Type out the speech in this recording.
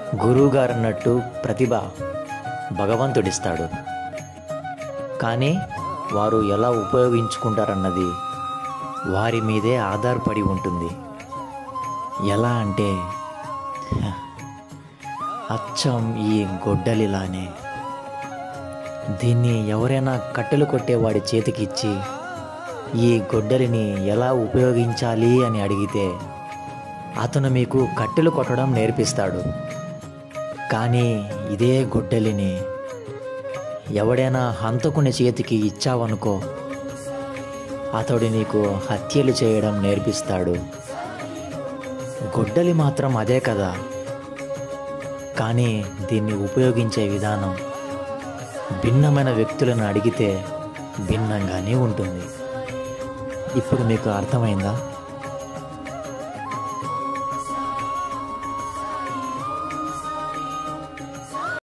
గురువుగారు అన్నట్టు ప్రతిభ భగవంతుడిస్తాడు కానీ వారు ఎలా ఉపయోగించుకుంటారన్నది వారి మీదే ఆధారపడి ఉంటుంది ఎలా అంటే హ, అచ్చం ఈ గొడ్డలిలానే దీన్ని ఎవరైనా కట్టెలు కొట్టేవాడి చేతికి ఇచ్చి ఈ గొడ్డలిని ఎలా ఉపయోగించాలి అని అడిగితే అతను మీకు కట్టెలు కొట్టడం నేర్పిస్తాడు కానీ ఇదే గొడ్డలిని ఎవడైనా హంతకుని చేతికి ఇచ్చావనుకో అతడు నీకు హత్యలు చేయడం నేర్పిస్తాడు గొడ్డలి మాత్రం అదే కదా కానీ దీన్ని ఉపయోగించే విధానం భిన్నమైన వ్యక్తులను అడిగితే భిన్నంగానే ఉంటుంది ఇప్పుడు మీకు అర్థమైందా